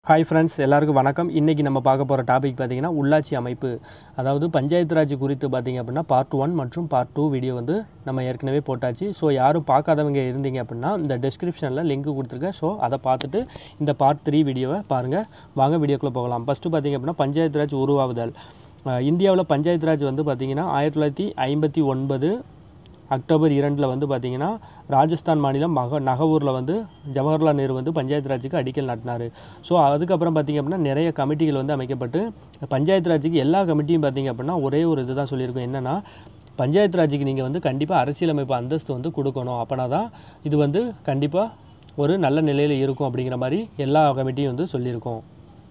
hi friends எல்லாருக்கும் வணக்கம் இன்றைக்கி நம்ம பார்க்க போகிற டாபிக் பார்த்தீங்கன்னா உள்ளாட்சி அமைப்பு அதாவது பஞ்சாயத்து ராஜ் குறித்து பார்த்தீங்க அப்படின்னா பார்ட் ஒன் மற்றும் பார்ட் டூ வீடியோ வந்து நம்ம ஏற்கனவே போட்டாச்சு ஸோ யாரும் பார்க்காதவங்க இருந்தீங்க அப்படின்னா இந்த டெஸ்கிரிப்ஷனில் லிங்க் கொடுத்துருக்கேன் ஸோ அதை பார்த்துட்டு இந்த பார்ட் த்ரீ வீடியோவை பாருங்கள் வாங்க வீடியோக்குள்ளே போகலாம் ஃபஸ்ட்டு பார்த்தீங்க அப்படின்னா பஞ்சாயத்து ராஜ் உருவாகுதல் அஹ் இந்தியாவில் பஞ்சாயத்து ராஜ் வந்து பார்த்திங்கன்னா ஆயிரத்தி தொள்ளாயிரத்தி ஐம்பத்தி ஒன்பது அக்டோபர் இரண்டில் வந்து பார்த்திங்கன்னா ராஜஸ்தான் மாநிலம் மக நகவூரில் வந்து ஜவஹர்லால் நேரு வந்து பஞ்சாயத்து ராஜுக்கு அடிக்கல் நாட்டினார் ஸோ அதுக்கப்புறம் பார்த்திங்க அப்படின்னா நிறைய கமிட்டிகள் வந்து அமைக்கப்பட்டு பஞ்சாயத்து ராஜுக்கு எல்லா கமிட்டியும் பார்த்திங்க அப்படின்னா ஒரே ஒரு இது தான் சொல்லியிருக்கோம் என்னென்னா பஞ்சாயத்து ராஜுக்கு நீங்கள் வந்து கண்டிப்பாக அரசியலமைப்பு அந்தஸ்து வந்து கொடுக்கணும் அப்போனா தான் இது வந்து கண்டிப்பாக ஒரு நல்ல நிலையில் இருக்கும் அப்படிங்கிற மாதிரி எல்லா கமிட்டியும் வந்து சொல்லியிருக்கோம்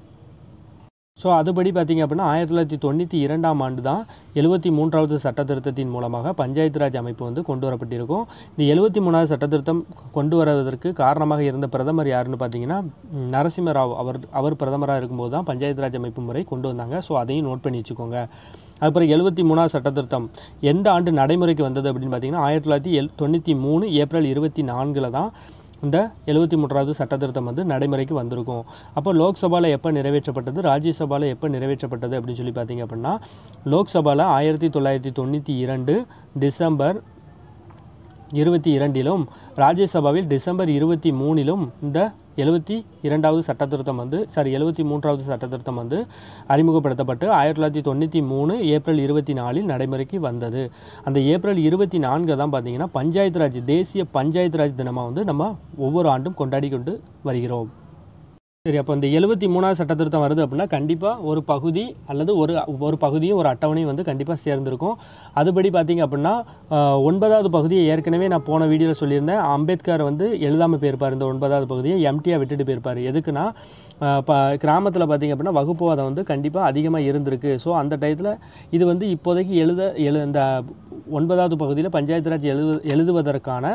ஸோ அதுபடி பார்த்திங்க அப்படின்னா ஆயிரத்தி தொள்ளாயிரத்தி தொண்ணூற்றி இரண்டாம் ஆண்டு தான் எழுபத்தி மூன்றாவது சட்ட திருத்தத்தின் மூலமாக பஞ்சாயத்து ராஜ் அமைப்பு வந்து கொண்டு வரப்பட்டிருக்கும் இந்த எழுபத்தி மூணாவது சட்ட திருத்தம் கொண்டு வருவதற்கு காரணமாக இருந்த பிரதமர் யாருன்னு பார்த்தீங்கன்னா ம், நரசிம்மராவ் அவர் அவர் பிரதமராக இருக்கும்போது தான் பஞ்சாயத்து ராஜ் அமைப்பு முறை கொண்டு வந்தாங்க ஸோ அதையும் நோட் பண்ணி வச்சுக்கோங்க அதுக்கப்புறம் எழுபத்தி மூணாவது சட்ட திருத்தம் எந்த ஆண்டு நடைமுறைக்கு வந்தது அப்படின்னு பார்த்தீங்கன்னா ஆயிரத்தி தொள்ளாயிரத்தி எல் தொண்ணூற்றி மூணு ஏப்ரல் இருபத்தி நான்கில் தான் இந்த எழுபத்தி மூன்றாவது சட்டத்திருத்தம் வந்து நடைமுறைக்கு வந்திருக்கும் அப்போ லோக்சபாவில் எப்போ நிறைவேற்றப்பட்டது ராஜ்யசபாவில் எப்போ நிறைவேற்றப்பட்டது அப்படின்னு சொல்லி பார்த்தீங்க அப்படின்னா லோக்சபாவில் ஆயிரத்தி தொள்ளாயிரத்தி தொண்ணூற்றி இரண்டு டிசம்பர் இருபத்தி இரண்டிலும் ராஜ்யசபாவில் டிசம்பர் இருபத்தி மூணிலும் இந்த எழுபத்தி இரண்டாவது சட்டத்திருத்தம் வந்து சாரி எழுபத்தி மூன்றாவது சட்டத்திருத்தம் வந்து அறிமுகப்படுத்தப்பட்டு ஆயிரத்தி தொள்ளாயிரத்தி தொண்ணூற்றி மூணு ஏப்ரல் இருபத்தி நாலில் நடைமுறைக்கு வந்தது அந்த ஏப்ரல் இருபத்தி நான்கு தான் பார்த்தீங்கன்னா பஞ்சாயத்து ராஜ் தேசிய பஞ்சாயத்து ராஜ் தினமாக வந்து நம்ம ஒவ்வொரு ஆண்டும் கொண்டாடி கொண்டு வருகிறோம் சரி அப்போ இந்த எழுபத்தி மூணாவது சட்ட திருத்தம் வருது அப்படின்னா கண்டிப்பாக ஒரு பகுதி அல்லது ஒரு ஒரு பகுதியும் ஒரு அட்டவணையும் வந்து கண்டிப்பாக சேர்ந்திருக்கும் அதுபடி பார்த்தீங்க அப்படின்னா ஆஹ், ஒன்பதாவது பகுதியை ஏற்கனவே நான் போன வீடியோவில் சொல்லியிருந்தேன் அம்பேத்கர் வந்து எழுதாமல் போயிருப்பார் இந்த ஒன்பதாவது பகுதியை எம்டியாக விட்டுட்டு போயிருப்பார் எதுக்குன்னா ஆஹ், ப கிராமத்தில் பார்த்தீங்க அப்படின்னா வகுப்புவாதம் வந்து கண்டிப்பாக அதிகமாக இருந்திருக்கு ஸோ அந்த டயத்தில் இது வந்து இப்போதைக்கு எழுத எழு இந்த ஒன்பதாவது பகுதியில் பஞ்சாயத்து ராஜ் எழுது எழுதுவதற்கான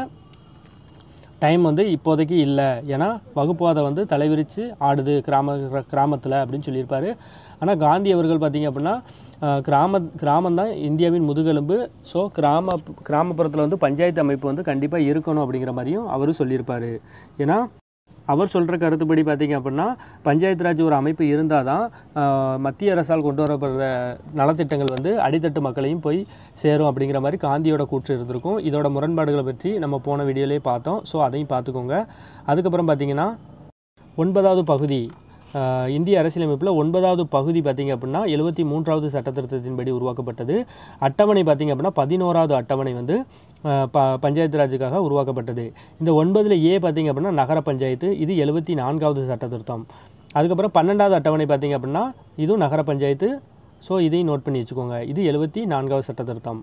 டைம் வந்து இப்போதைக்கு இல்லை ஏன்னா வகுப்புவாதம் வந்து தலைவிரித்து ஆடுது கிராம கிராமத்தில் அப்படின்னு சொல்லியிருப்பாரு ஆனால் காந்தி அவர்கள் பார்த்தீங்க அப்படின்னா அஹ், கிராம கிராமம் தான் இந்தியாவின் முதுகெலும்பு ஸோ கிராம கிராமப்புறத்தில் வந்து பஞ்சாயத்து அமைப்பு வந்து கண்டிப்பாக இருக்கணும் அப்படிங்கிற மாதிரியும் அவர் சொல்லியிருப்பார் ஏன்னா அவர் சொல்கிற கருத்துப்படி பார்த்தீங்க அப்படின்னா பஞ்சாயத்து ராஜ் ஒரு அமைப்பு இருந்தால் தான் ஆஹ், மத்திய அரசால் கொண்டு வரப்படுற நலத்திட்டங்கள் வந்து அடித்தட்டு மக்களையும் போய் சேரும் அப்படிங்கிற மாதிரி காந்தியோட கூற்று இருந்திருக்கும் இதோட முரண்பாடுகளை பற்றி நம்ம போன வீடியோலேயே பார்த்தோம் ஸோ அதையும் பார்த்துக்கோங்க அதுக்கப்புறம் பார்த்தீங்கன்னா ஒன்பதாவது பகுதி ஆஹ், இந்திய அரசியலமைப்பில் ஒன்பதாவது பகுதி பார்த்தீங்க அப்படின்னா எழுபத்தி மூன்றாவது சட்டத்திருத்தத்தின்படி உருவாக்கப்பட்டது அட்டவணை பார்த்தீங்க அப்படின்னா பதினோராவது அட்டவணை வந்து ஆஹ், ப பஞ்சாயத்து ராஜுக்காக உருவாக்கப்பட்டது இந்த ஒன்பதில் ஏ பார்த்தீங்க அப்படின்னா நகர பஞ்சாயத்து இது எழுபத்தி நான்காவது சட்டத்திருத்தம் அதுக்கப்புறம் பன்னெண்டாவது அட்டவணை பார்த்தீங்க அப்படின்னா இதுவும் நகர பஞ்சாயத்து ஸோ இதையும் நோட் பண்ணி வச்சுக்கோங்க இது எழுபத்தி நான்காவது சட்டத்திருத்தம்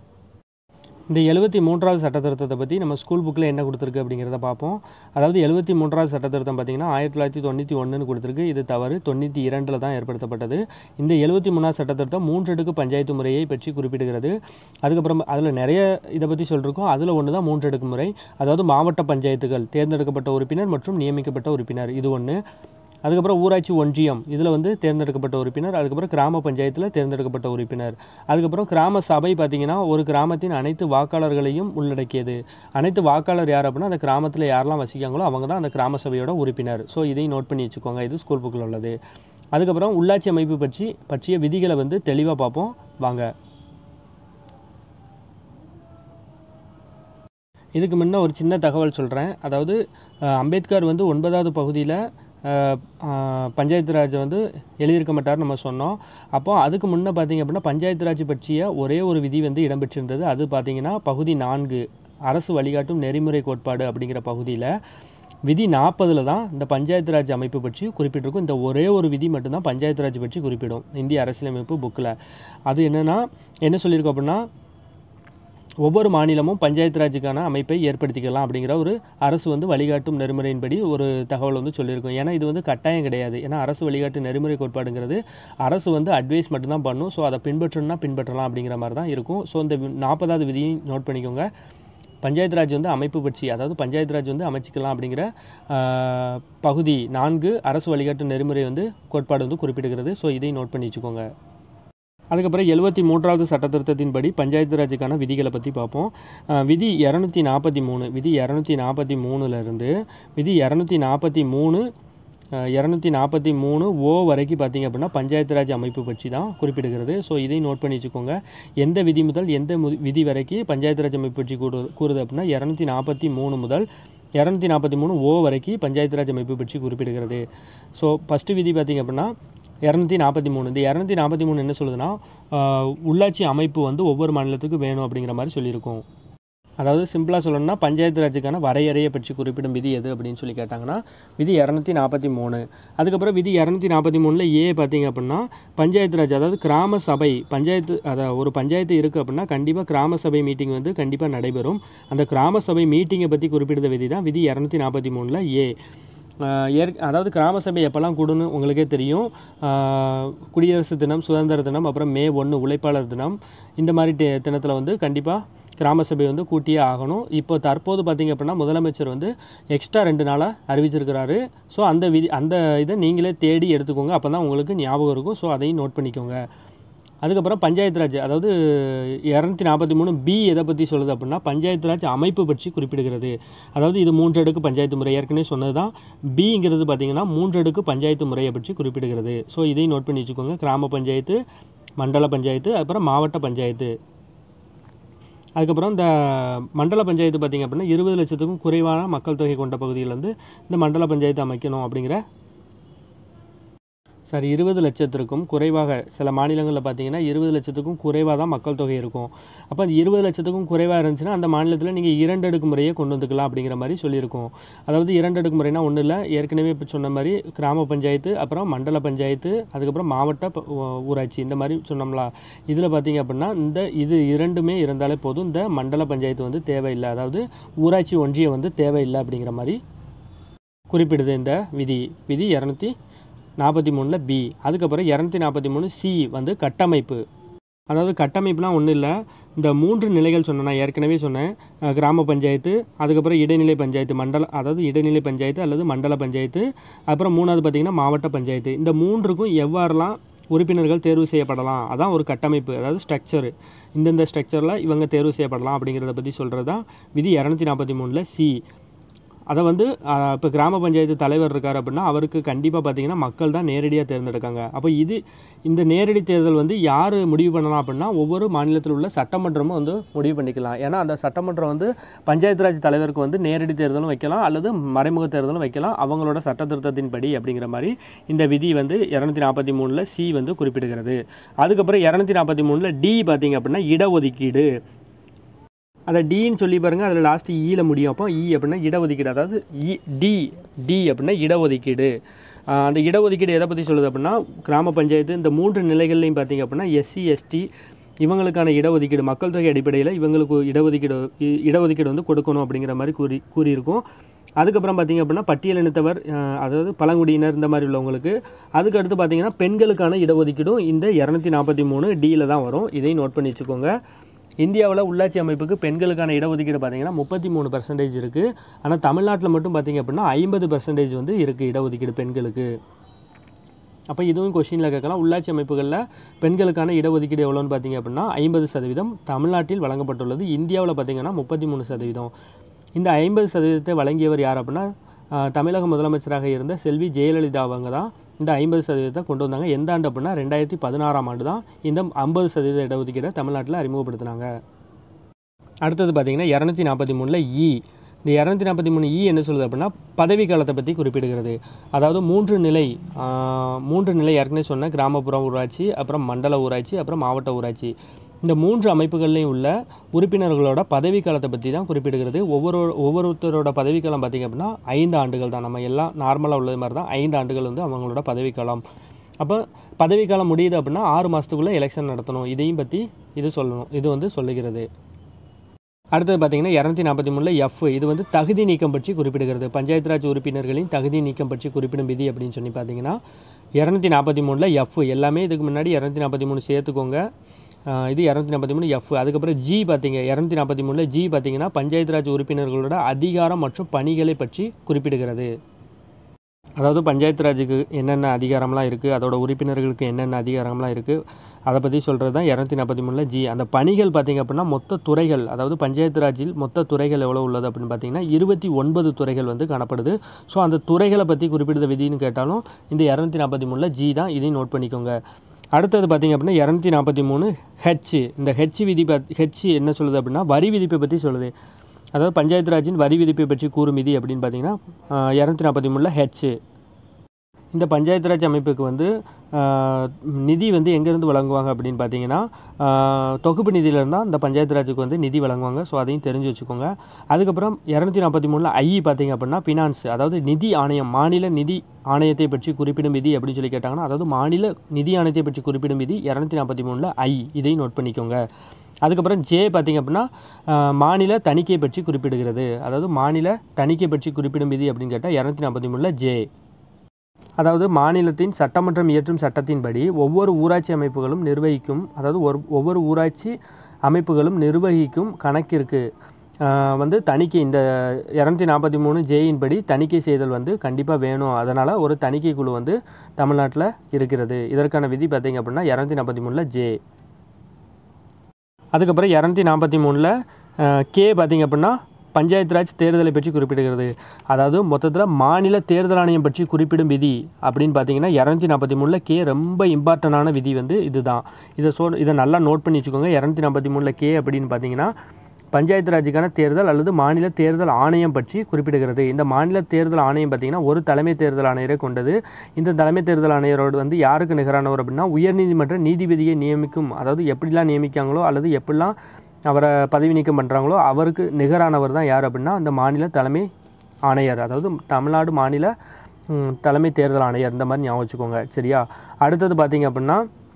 இந்த எழுபத்தி மூன்றாவது சட்டத்திருத்தத்தை பற்றி நம்ம ஸ்கூல் புக்கில் என்ன கொடுத்துருக்கு அப்படிங்கிறத பார்ப்போம் அதாவது எழுபத்தி மூன்றாவது சட்டத்திருத்தம் பார்த்தீங்கன்னா ஆயிரத்தி தொள்ளாயிரத்தி தொண்ணூற்றி ஒன்றுன்னு கொடுத்துருக்கு இது தவறு தொண்ணூற்றி இரண்டில் தான் ஏற்படுத்தப்பட்டது இந்த எழுபத்தி மூணாவது சட்டத்திருத்தம் மூன்றடுக்கு பஞ்சாயத்து முறையை பற்றி குறிப்பிடுகிறது அதுக்கப்புறம் அதில் நிறைய இதை பற்றி சொல்லியிருக்கோம் அதில் ஒன்று தான் மூன்றடுக்கு முறை அதாவது மாவட்ட பஞ்சாயத்துகள் தேர்ந்தெடுக்கப்பட்ட உறுப்பினர் மற்றும் நியமிக்கப்பட்ட உறுப்பினர் இது ஒன்று அதுக்கப்புறம் ஊராட்சி ஒன்றியம் இதில் வந்து தேர்ந்தெடுக்கப்பட்ட உறுப்பினர் அதுக்கப்புறம் கிராம பஞ்சாயத்தில் தேர்ந்தெடுக்கப்பட்ட உறுப்பினர் அதுக்கப்புறம் கிராம சபை பார்த்திங்கன்னா ஒரு கிராமத்தின் அனைத்து வாக்காளர்களையும் உள்ளடக்கியது அனைத்து வாக்காளர் யார் அப்படின்னா அந்த கிராமத்தில் யாரெல்லாம் வசிக்காங்களோ அவங்க தான் அந்த கிராம சபையோட உறுப்பினர் ஸோ இதையும் நோட் பண்ணி வச்சுக்கோங்க இது ஸ்கூல் புக்கில் உள்ளது அதுக்கப்புறம் உள்ளாட்சி அமைப்பு பற்றி பற்றிய விதிகளை வந்து தெளிவாக பார்ப்போம் வாங்க இதுக்கு முன்ன ஒரு சின்ன தகவல் சொல்கிறேன் அதாவது அஹ், அம்பேத்கர் வந்து ஒன்பதாவது பகுதியில் பஞ்சாயத்து ராஜ் வந்து எழுதியிருக்க மாட்டார் நம்ம சொன்னோம் அப்போ அதுக்கு முன்னே பார்த்தீங்க அப்படின்னா பஞ்சாயத்து ராஜ் பற்றிய ஒரே ஒரு விதி வந்து இடம்பெற்றிருந்தது அது பார்த்தீங்கன்னா பகுதி நான்கு அரசு வழிகாட்டும் நெறிமுறை கோட்பாடு அப்படிங்கிற பகுதியில் விதி நாற்பதில் தான் இந்த பஞ்சாயத்து ராஜ் அமைப்பு பற்றி குறிப்பிட்டிருக்கும் இந்த ஒரே ஒரு விதி மட்டும்தான் பஞ்சாயத்து ராஜ் பற்றி குறிப்பிடும் இந்திய அரசியலமைப்பு புக்கில் அது என்னென்னா என்ன சொல்லியிருக்கோம் அப்படின்னா ஒவ்வொரு மாநிலமும் பஞ்சாயத்து ராஜுக்கான அமைப்பை ஏற்படுத்திக்கலாம் அப்படிங்கிற ஒரு அரசு வந்து வழிகாட்டும் நெறிமுறையின்படி ஒரு தகவல் வந்து சொல்லியிருக்கும் ஏன்னா இது வந்து கட்டாயம் கிடையாது ஏன்னா அரசு வழிகாட்டு நெறிமுறை கோட்பாடுங்கிறது அரசு வந்து அட்வைஸ் மட்டும்தான் பண்ணும் ஸோ அதை பின்பற்றணும்னா பின்பற்றலாம் அப்படிங்கிற மாதிரி தான் இருக்கும் ஸோ இந்த நாற்பதாவது விதியும் நோட் பண்ணிக்கோங்க பஞ்சாயத்து ராஜ் வந்து அமைப்பு பற்றி அதாவது பஞ்சாயத்து ராஜ் வந்து அமைச்சிக்கலாம் அப்படிங்கிற ஆஹ், பகுதி நான்கு அரசு வழிகாட்டு நெறிமுறை வந்து கோட்பாடு வந்து குறிப்பிடுகிறது ஸோ இதையும் நோட் பண்ணி வச்சுக்கோங்க அதுக்கப்புறம் எழுபத்தி மூன்றாவது சட்டத்திருத்தத்தின்படி பஞ்சாயத்து ராஜுக்கான விதிகளை பற்றி பார்ப்போம் அஹ் விதி இரநூத்தி நாற்பத்தி மூணு விதி இரநூத்தி நாற்பத்தி மூணுலேருந்து விதி இரநூத்தி நாற்பத்தி மூணு இரநூத்தி நாற்பத்தி மூணு ஓ வரைக்கும் பார்த்தீங்க அப்படின்னா பஞ்சாயத்து ராஜ் அமைப்பு பற்றி தான் குறிப்பிடுகிறது ஸோ இதையும் நோட் பண்ணி வச்சுக்கோங்க எந்த விதி முதல் எந்த மு- விதி வரைக்கும் பஞ்சாயத்து ராஜ் அமைப்பு பற்றி கூறு கூறுது அப்படின்னா இரநூத்தி நாற்பத்தி மூணு முதல் இரநூத்தி நாற்பத்தி மூணு ஓ வரைக்கும் பஞ்சாயத்து ராஜ் அமைப்பு பற்றி குறிப்பிடுகிறது ஸோ ஃபஸ்ட்டு விதி பார்த்தீங்க அப்படின்னா இரநூத்தி நாற்பத்தி மூணு இந்த இரநூத்தி நாற்பத்தி மூணு என்ன சொல்லுதுன்னா ஆஹ், உள்ளாட்சி அமைப்பு வந்து ஒவ்வொரு மாநிலத்துக்கும் வேணும் அப்படிங்கிற மாதிரி சொல்லியிருக்கோம் அதாவது சிம்பிளாக சொல்லணும்னா பஞ்சாயத்து ராஜுக்கான வரையறையை பற்றி குறிப்பிடும் விதி எது அப்படின்னு சொல்லி கேட்டாங்கன்னா விதி இரநூத்தி நாற்பத்தி மூணு அதுக்கப்புறம் விதி இரநூத்தி நாற்பத்தி மூணில் ஏ பார்த்தீங்க அப்படின்னா பஞ்சாயத்து ராஜ் அதாவது கிராம சபை பஞ்சாயத்து அதாவது ஒரு பஞ்சாயத்து இருக்குது அப்படின்னா கண்டிப்பாக கிராம சபை மீட்டிங் வந்து கண்டிப்பாக நடைபெறும் அந்த கிராம சபை மீட்டிங்கை பற்றி குறிப்பிடுத விதி தான் விதி இரநூத்தி நாற்பத்தி மூணில் ஏ ஆஹ் ஏற் அதாவது கிராம சபை எப்போல்லாம் கூடுன்னு உங்களுக்கே தெரியும் ஆஹ் குடியரசு தினம் சுதந்திர தினம் அப்புறம் மே ஒன்று உழைப்பாளர் தினம் இந்த மாதிரி தி தினத்தில் வந்து கண்டிப்பாக கிராம சபை வந்து கூட்டியே ஆகணும் இப்போ தற்போது பார்த்திங்க அப்படின்னா முதலமைச்சர் வந்து எக்ஸ்ட்ரா ரெண்டு நாளாக அறிவிச்சிருக்கிறாரு ஸோ அந்த விதி அந்த இதை நீங்களே தேடி எடுத்துக்கோங்க அப்போ தான் உங்களுக்கு ஞாபகம் இருக்கும் ஸோ அதையும் நோட் பண்ணிக்கோங்க அதுக்கப்புறம் பஞ்சாயத்து ராஜ் அதாவது இரநூத்தி நாற்பத்தி மூணு பி எதை பற்றி சொல்லுது அப்படின்னா பஞ்சாயத்து ராஜ் அமைப்பு பற்றி குறிப்பிடுகிறது அதாவது இது மூன்று அடுக்கு பஞ்சாயத்து முறை ஏற்கனவே சொன்னது தான் பிங்கிறது பார்த்தீங்கன்னா மூன்று அடுக்கு பஞ்சாயத்து முறையை பற்றி குறிப்பிடுகிறது ஸோ இதையும் நோட் பண்ணி வச்சுக்கோங்க கிராம பஞ்சாயத்து மண்டல பஞ்சாயத்து அப்புறம் மாவட்ட பஞ்சாயத்து அதுக்கப்புறம் இந்த மண்டல பஞ்சாயத்து பார்த்திங்க அப்படின்னா இருபது லட்சத்துக்கும் குறைவான மக்கள் தொகை கொண்ட பகுதியில் வந்து இந்த மண்டல பஞ்சாயத்து அமைக்கணும் அப்படிங்கிற சார் இருபது லட்சத்திற்கும் குறைவாக சில மாநிலங்களில் பார்த்தீங்கன்னா இருபது லட்சத்துக்கும் குறைவாக தான் மக்கள் தொகை இருக்கும் அப்போ அந்த இருபது லட்சத்துக்கும் குறைவாக இருந்துச்சுன்னா அந்த மாநிலத்தில் நீங்கள் இரண்டு அடுக்கு முறையை கொண்டு வந்துக்கலாம் அப்படிங்கிற மாதிரி சொல்லியிருக்கோம் அதாவது இரண்டு அடுக்கு முறைனா ஒன்றும் இல்லை ஏற்கனவே இப்போ சொன்ன மாதிரி கிராம பஞ்சாயத்து அப்புறம் மண்டல பஞ்சாயத்து அதுக்கப்புறம் மாவட்ட ப- ஊ- ஊராட்சி இந்த மாதிரி சொன்னோம்ல இதில் பார்த்தீங்க அப்படின்னா இந்த இது இரண்டுமே இருந்தாலே போதும் இந்த மண்டல பஞ்சாயத்து வந்து தேவையில்லை அதாவது ஊராட்சி ஒன்றியம் வந்து தேவையில்லை அப்படிங்கிற மாதிரி குறிப்பிடுது இந்த விதி விதி இரநூத்தி நாற்பத்தி மூணில் பி அதுக்கப்புறம் இரநூத்தி நாற்பத்தி மூணு சி வந்து கட்டமைப்பு அதாவது கட்டமைப்புலாம் ஒன்றும் இல்லை இந்த மூன்று நிலைகள் சொன்னேன் நான் ஏற்கனவே சொன்னேன் அஹ், கிராம பஞ்சாயத்து அதுக்கப்புறம் இடைநிலை பஞ்சாயத்து மண்டல அதாவது இடைநிலை பஞ்சாயத்து அல்லது மண்டல பஞ்சாயத்து அப்புறம் மூணாவது பார்த்திங்கன்னா மாவட்ட பஞ்சாயத்து இந்த மூன்றுக்கும் எவ்வாறெல்லாம் உறுப்பினர்கள் தேர்வு செய்யப்படலாம் அதான் ஒரு கட்டமைப்பு அதாவது ஸ்ட்ரக்சர் இந்தந்த ஸ்ட்ரக்சரில் இவங்க தேர்வு செய்யப்படலாம் அப்படிங்கிறத பற்றி சொல்கிறது தான் விதி இரநூத்தி நாற்பத்தி மூணில் சி அதை வந்து இப்போ கிராம பஞ்சாயத்து தலைவர் இருக்கார் அப்படின்னா அவருக்கு கண்டிப்பாக பார்த்தீங்கன்னா மக்கள் தான் நேரடியாக தேர்ந்தெடுக்காங்க அப்போ இது இந்த நேரடி தேர்தல் வந்து யார் முடிவு பண்ணலாம் அப்படின்னா ஒவ்வொரு மாநிலத்தில் உள்ள சட்டமன்றமும் வந்து முடிவு பண்ணிக்கலாம் ஏன்னா அந்த சட்டமன்றம் வந்து பஞ்சாயத்து ராஜ் தலைவருக்கு வந்து நேரடி தேர்தலும் வைக்கலாம் அல்லது மறைமுக தேர்தலும் வைக்கலாம் அவங்களோட சட்ட திருத்தத்தின்படி அப்படிங்கிற மாதிரி இந்த விதி வந்து இரநூத்தி நாற்பத்தி மூணில் சி வந்து குறிப்பிடுகிறது அதுக்கப்புறம் இரநூத்தி நாற்பத்தி மூணில் டி பார்த்தீங்க அப்படின்னா இடஒதுக்கீடு அதை டின்னு சொல்லி பாருங்கள் அதில் லாஸ்ட்டு ஈல முடியும் அப்போ இ அப்படின்னா இடஒதுக்கீடு அதாவது இ டி டி அப்படின்னா இடஒதுக்கீடு ஆஹ் அந்த இடஒதுக்கீடு எதை பற்றி சொல்லுது அப்படின்னா கிராம பஞ்சாயத்து இந்த மூன்று நிலைகள்லையும் பார்த்தீங்க அப்படின்னா எஸ்சி எஸ்டி இவங்களுக்கான இடஒதுக்கீடு மக்கள் தொகை அடிப்படையில் இவங்களுக்கு இடஒதுக்கீடு இ- இடஒதுக்கீடு வந்து கொடுக்கணும் அப்படிங்கிற மாதிரி கூறி கூறியிருக்கோம் அதுக்கப்புறம் பார்த்தீங்க அப்படின்னா பட்டியலினத்தவர் ஆஹ் அதாவது பழங்குடியினர் இந்த மாதிரி உள்ளவங்களுக்கு அதுக்கு அடுத்து பார்த்தீங்கன்னா பெண்களுக்கான இடஒதுக்கீடும் இந்த இரநூத்தி நாற்பத்தி மூணு டியில் தான் வரும் இதையும் நோட் பண்ணி வச்சுக்கோங்க இந்தியாவில் உள்ளாட்சி அமைப்புக்கு பெண்களுக்கான இடஒதுக்கீடு பார்த்தீங்கன்னா முப்பத்தி மூணு பர்சன்டேஜ் இருக்குது ஆனால் தமிழ்நாட்டில் மட்டும் பார்த்தீங்க அப்படின்னா ஐம்பது பர்சன்டேஜ் வந்து இருக்குது இடஒதுக்கீடு பெண்களுக்கு அப்போ இதுவும் கொஷினில் கேட்கலாம் உள்ளாட்சி அமைப்புகளில் பெண்களுக்கான இடஒதுக்கீடு எவ்வளோன்னு பார்த்தீங்க அப்படின்னா ஐம்பது சதவீதம் தமிழ்நாட்டில் வழங்கப்பட்டுள்ளது இந்தியாவில் பார்த்தீங்கன்னா முப்பத்தி மூணு சதவீதம் இந்த ஐம்பது சதவீதத்தை வழங்கியவர் யார் அப்படின்னா ஆஹ், தமிழக முதலமைச்சராக இருந்த செல்வி ஜெயலலிதா அவங்க தான் இந்த ஐம்பது சதவீதத்தை கொண்டு வந்தாங்க எந்த ஆண்டு அப்படின்னா ரெண்டாயிரத்தி பதினாறாம் ஆண்டு தான் இந்த ஐம்பது சதவீத இடஒதுக்கீடை தமிழ்நாட்டில் அறிமுகப்படுத்தினாங்க அடுத்தது பார்த்தீங்கன்னா இரநூத்தி நாற்பத்தி மூணில் இ இந்த இரநூத்தி நாற்பத்தி மூணு இ என்ன சொல்லுது அப்படின்னா பதவி காலத்தை பற்றி குறிப்பிடுகிறது அதாவது மூன்று நிலை ஆஹ், மூன்று நிலை ஏற்கனவே சொன்ன கிராமப்புற ஊராட்சி அப்புறம் மண்டல ஊராட்சி அப்புறம் மாவட்ட ஊராட்சி இந்த மூன்று அமைப்புகள்லையும் உள்ள உறுப்பினர்களோட பதவி காலத்தை பற்றி தான் குறிப்பிடுகிறது ஒவ்வொரு ஒவ்வொருத்தரோட பதவி காலம் பார்த்திங்க அப்படின்னா ஐந்து ஆண்டுகள் தான் நம்ம எல்லாம் நார்மலாக உள்ளது மாதிரி தான் ஐந்து ஆண்டுகள் வந்து அவங்களோட பதவி காலம் அப்போ பதவிக்காலம் முடியுது அப்படின்னா ஆறு மாதத்துக்குள்ளே எலெக்ஷன் நடத்தணும் இதையும் பற்றி இது சொல்லணும் இது வந்து சொல்லுகிறது அடுத்தது பார்த்தீங்கன்னா இரநூத்தி நாற்பத்தி மூணில் எஃப் இது வந்து தகுதி நீக்கம் பற்றி குறிப்பிடுகிறது பஞ்சாயத்து ராஜ் உறுப்பினர்களின் தகுதி நீக்கம் பற்றி குறிப்பிடும் விதி அப்படின்னு சொல்லி பார்த்தீங்கன்னா இரநூத்தி நாற்பத்தி மூணில் எஃப் எல்லாமே இதுக்கு முன்னாடி இரநூத்தி நாற்பத்தி மூணு சேர்த்துக்கோங்க ஆஹ் இது இரநூத்தி நாற்பத்தி மூணு எஃப் அதுக்கப்புறம் ஜி பார்த்தீங்க இரநூத்தி நாற்பத்தி மூணில் ஜி பார்த்தீங்கன்னா பஞ்சாயத்து ராஜ் உறுப்பினர்களோட அதிகாரம் மற்றும் பணிகளை பற்றி குறிப்பிடுகிறது அதாவது பஞ்சாயத்து ராஜுக்கு என்னென்ன அதிகாரம்லாம் இருக்குது அதோட உறுப்பினர்களுக்கு என்னென்ன அதிகாரம்லாம் இருக்குது அதை பற்றி சொல்கிறது தான் இரநூத்தி நாற்பத்தி மூணில் ஜி அந்த பணிகள் பார்த்திங்க அப்படின்னா மொத்த துறைகள் அதாவது பஞ்சாயத்து ராஜில் மொத்த துறைகள் எவ்வளோ உள்ளது அப்படின்னு பார்த்தீங்கன்னா இருபத்தி ஒன்பது துறைகள் வந்து காணப்படுது ஸோ அந்த துறைகளை பற்றி குறிப்பிடுத விதின்னு கேட்டாலும் இந்த இரநூத்தி நாற்பத்தி மூணில் ஜி தான் இதையும் நோட் பண்ணிக்கோங்க அடுத்தது பார்த்திங்க அப்படின்னா இரநூத்தி நாற்பத்தி மூணு ஹெச் இந்த ஹெச் விதி பத் ஹெச் என்ன சொல்லுது அப்படின்னா வரி விதிப்பை பற்றி சொல்லுது அதாவது பஞ்சாயத்து ராஜின் வரி விதிப்பை பற்றி கூறும் விதி அப்படின்னு பார்த்தீங்கன்னா இரநூத்தி நாற்பத்தி மூணில் ஹெச் இந்த பஞ்சாயத்து ராஜ் அமைப்புக்கு வந்து ஆஹ், நிதி வந்து எங்கேருந்து வழங்குவாங்க அப்படின்னு பார்த்தீங்கன்னா ஆஹ், தொகுப்பு நிதியிலேருந்து தான் இந்த பஞ்சாயத்து ராஜுக்கு வந்து நிதி வழங்குவாங்க ஸோ அதையும் தெரிஞ்சு வச்சுக்கோங்க அதுக்கப்புறம் இரநூத்தி நாற்பத்தி மூணில் ஐ பார்த்தீங்க அப்படின்னா ஃபினான்ஸ் அதாவது நிதி ஆணையம் மாநில நிதி ஆணையத்தை பற்றி குறிப்பிடும் விதி அப்படின்னு சொல்லி கேட்டாங்கன்னா அதாவது மாநில நிதி ஆணையத்தை பற்றி குறிப்பிடும் விதி இரநூத்தி நாற்பத்தி மூணில் ஐ இதையும் நோட் பண்ணிக்கோங்க அதுக்கப்புறம் ஜே பார்த்திங்க அப்படின்னா ஆஹ், மாநில தணிக்கை பற்றி குறிப்பிடுகிறது அதாவது மாநில தணிக்கை பற்றி குறிப்பிடும் விதி அப்படின்னு கேட்டால் இரநூத்தி நாற்பத்தி மூணில் ஜே அதாவது மாநிலத்தின் சட்டமன்றம் இயற்றும் சட்டத்தின்படி ஒவ்வொரு ஊராட்சி அமைப்புகளும் நிர்வகிக்கும் அதாவது ஒரு ஒவ்வொரு ஊராட்சி அமைப்புகளும் நிர்வகிக்கும் கணக்கிற்கு ஆஹ், வந்து தணிக்கை இந்த இரநூத்தி நாற்பத்தி மூணு ஜேயின் படி தணிக்கை செய்தல் வந்து கண்டிப்பாக வேணும் அதனால் ஒரு தணிக்கை குழு வந்து தமிழ்நாட்டில் இருக்கிறது இதற்கான விதி பார்த்தீங்க அப்படின்னா இரநூத்தி நாற்பத்தி மூணில் ஜே அதுக்கப்புறம் இரநூத்தி நாற்பத்தி மூணில் கே பார்த்தீங்க அப்படின்னா பஞ்சாயத்து ராஜ் தேர்தலை பற்றி குறிப்பிடுகிறது அதாவது மொத்தத்தில் மாநில தேர்தல் ஆணையம் பற்றி குறிப்பிடும் விதி அப்படின்னு பார்த்தீங்கன்னா இரநூத்தி நாற்பத்தி மூணில் கே ரொம்ப இம்பார்ட்டண்டான விதி வந்து இதுதான் இதை சொ இதை நல்லா நோட் பண்ணி வச்சுக்கோங்க இரநூத்தி நாற்பத்தி மூணில் கே அப்படின்னு பார்த்தீங்கன்னா பஞ்சாயத்து ராஜுக்கான தேர்தல் அல்லது மாநில தேர்தல் ஆணையம் பற்றி குறிப்பிடுகிறது இந்த மாநில தேர்தல் ஆணையம் பார்த்திங்கன்னா ஒரு தலைமை தேர்தல் ஆணையரை கொண்டது இந்த தலைமை தேர்தல் ஆணையரோடு வந்து யாருக்கு நிகரானவர் அப்படின்னா உயர்நீதிமன்ற நீதிபதியை நியமிக்கும் அதாவது எப்படிலாம் நியமிக்காங்களோ அல்லது எப்படிலாம் அவரை பதவி நீக்கம் பண்ணுறாங்களோ அவருக்கு நிகரானவர் தான் யார் அப்படின்னா அந்த மாநில தலைமை ஆணையர் அதாவது தமிழ்நாடு மாநில ம், தலைமை தேர்தல் ஆணையர் இந்த மாதிரி ஞாபகம் வச்சுக்கோங்க சரியா அடுத்தது பார்த்தீங்க அப்படின்னா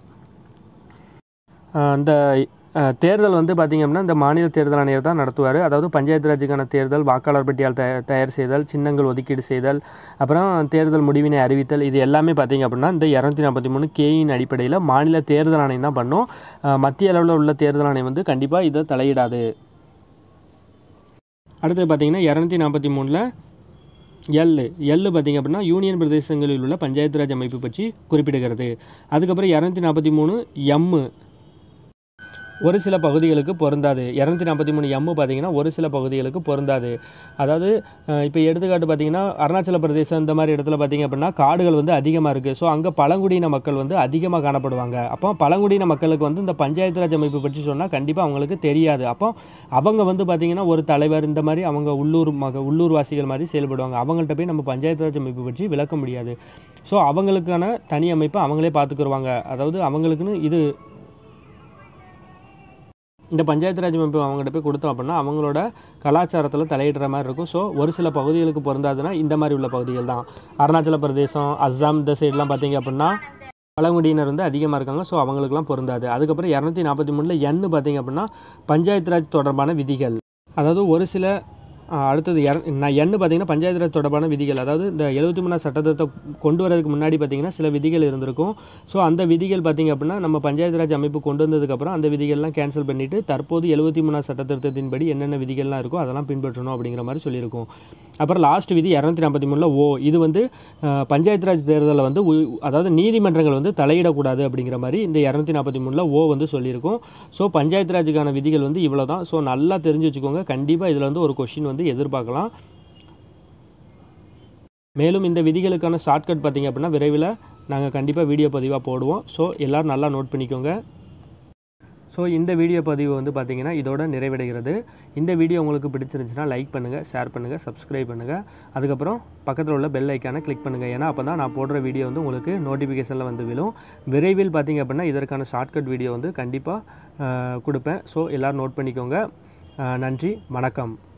அஹ் இந்த அஹ், தேர்தல் வந்து பார்த்திங்க அப்படின்னா இந்த மாநில தேர்தல் ஆணையர் தான் நடத்துவார் அதாவது பஞ்சாயத்து ராஜுக்கான தேர்தல் வாக்காளர் பட்டியல் தய தயார் செய்தல் சின்னங்கள் ஒதுக்கீடு செய்தல் அப்புறம் தேர்தல் முடிவினை அறிவித்தல் இது எல்லாமே பார்த்திங்க அப்படின்னா இந்த இரநூத்தி நாற்பத்தி மூணு கேயின் அடிப்படையில் மாநில தேர்தல் ஆணையம் தான் பண்ணும் அஹ், மத்திய அளவில் உள்ள தேர்தல் ஆணையம் வந்து கண்டிப்பாக இதை தலையிடாது அடுத்தது பார்த்திங்கன்னா இரநூத்தி நாற்பத்தி மூணில் எல் எல் பார்த்திங்க அப்படின்னா யூனியன் பிரதேசங்களில் உள்ள பஞ்சாயத்து ராஜ் அமைப்பு பற்றி குறிப்பிடுகிறது அதுக்கப்புறம் இரநூத்தி நாற்பத்தி மூணு எம்மு ஒரு சில பகுதிகளுக்கு பொருந்தாது இரநூத்தி நாற்பத்தி மூணு எம்மு பார்த்தீங்கன்னா ஒரு சில பகுதிகளுக்கு பொருந்தாது அதாவது இப்போ எடுத்துக்காட்டு பார்த்தீங்கன்னா அருணாச்சல பிரதேசம் இந்த மாதிரி இடத்துல பார்த்தீங்க அப்படின்னா காடுகள் வந்து அதிகமாக இருக்குது ஸோ அங்கே பழங்குடியின மக்கள் வந்து அதிகமாக காணப்படுவாங்க அப்போ பழங்குடியின மக்களுக்கு வந்து இந்த பஞ்சாயத்து ராஜ் அமைப்பு பற்றி சொன்னால் கண்டிப்பாக அவங்களுக்கு தெரியாது அப்போ அவங்க வந்து பார்த்திங்கன்னா ஒரு தலைவர் இந்த மாதிரி அவங்க உள்ளூர் மக உள்ளூர்வாசிகள் மாதிரி செயல்படுவாங்க அவங்கள்ட்ட போய் நம்ம பஞ்சாயத்து ராஜ் அமைப்பு பற்றி விளக்க முடியாது ஸோ அவங்களுக்கான தனி அமைப்பை அவங்களே பார்த்துக்குருவாங்க அதாவது அவங்களுக்குன்னு இது இந்த பஞ்சாயத்து ராஜ் அமைப்பு அவங்ககிட்ட போய் கொடுத்தோம் அப்படின்னா அவங்களோட கலாச்சாரத்தில் தலையிடுற மாதிரி இருக்கும் ஸோ ஒரு சில பகுதிகளுக்கு பொருந்தாதுன்னா இந்த மாதிரி உள்ள பகுதிகள் தான் அருணாச்சல பிரதேசம் அஸ்ஸாம் இந்த சைட்லாம் பார்த்தீங்க அப்படின்னா பழங்குடியினர் வந்து அதிகமாக இருக்காங்க ஸோ அவங்களுக்குலாம் பொருந்தாது அதுக்கப்புறம் இரநூத்தி நாற்பத்தி மூணில் எண்ணு பார்த்தீங்க அப்படின்னா பஞ்சாயத்து ராஜ் தொடர்பான விதிகள் அதாவது ஒரு சில ஆ, அடுத்தது இர நான் எண்ணு பார்த்தீங்கன்னா பஞ்சாயத்து ராஜ் தொடர்பான விதிகள் அதாவது இந்த எழுபத்தி மூணாம் சட்டத்தை கொண்டு வரதுக்கு முன்னாடி பார்த்தீங்கன்னா சில விதிகள் இருந்திருக்கும் ஸோ அந்த விதிகள் பார்த்தீங்க அப்படின்னா நம்ம பஞ்சாயத்து ராஜ் அமைப்பு கொண்டு வந்ததுக்கப்புறம் அந்த விதிகள்லாம் கேன்சல் பண்ணிவிட்டு தற்போது எழுபத்தி மூணாம் சட்டத்திருத்தத்தின்படி என்னென்ன விதிகள்லாம் இருக்கோ அதெல்லாம் பின்பற்றணும் அப்படிங்கிற மாதிரி சொல்லியிருக்கோம் அப்புறம் லாஸ்ட் விதி இரநூத்தி நாற்பத்தி மூணில் ஓ இது வந்து அஹ், பஞ்சாயத்து ராஜ் தேர்தலில் வந்து உ- அதாவது நீதிமன்றங்கள் வந்து தலையிடக்கூடாது அப்படிங்கிற மாதிரி இந்த இரநூத்தி நாற்பத்தி மூணில் ஓ வந்து சொல்லியிருக்கோம் ஸோ பஞ்சாயத்து ராஜுக்கான விதிகள் வந்து இவ்வளோ தான் ஸோ நல்லா தெரிஞ்சு வச்சுக்கோங்க கண்டிப்பாக இதில் வந்து ஒரு கொஷின் வந்து எதிர்பார்க்கலாம் மேலும் இந்த விதிகளுக்கான ஷார்ட்கட் பார்த்தீங்க அப்படின்னா விரைவில் நாங்கள் கண்டிப்பாக வீடியோ பதிவாக போடுவோம் ஸோ எல்லோரும் நல்லா நோட் பண்ணிக்கோங்க ஸோ இந்த வீடியோ பதிவு வந்து பார்த்தீங்கன்னா இதோட நிறைவடைகிறது இந்த வீடியோ உங்களுக்கு பிடிச்சிருந்துச்சுன்னா லைக் பண்ணுங்கள் ஷேர் பண்ணுங்கள் சப்ஸ்கிரைப் பண்ணுங்கள் அதுக்கப்புறம் பக்கத்தில் உள்ள பெல் ஐக்கானை கிளிக் பண்ணுங்கள் ஏன்னா அப்போ தான் நான் போடுற வீடியோ வந்து உங்களுக்கு நோட்டிஃபிகேஷனில் வந்து விழும் விரைவில் பார்த்தீங்க அப்படின்னா இதற்கான ஷார்ட்கட் வீடியோ வந்து கண்டிப்பாக கொடுப்பேன் ஸோ எல்லோரும் நோட் பண்ணிக்கோங்க அஹ், நன்றி வணக்கம்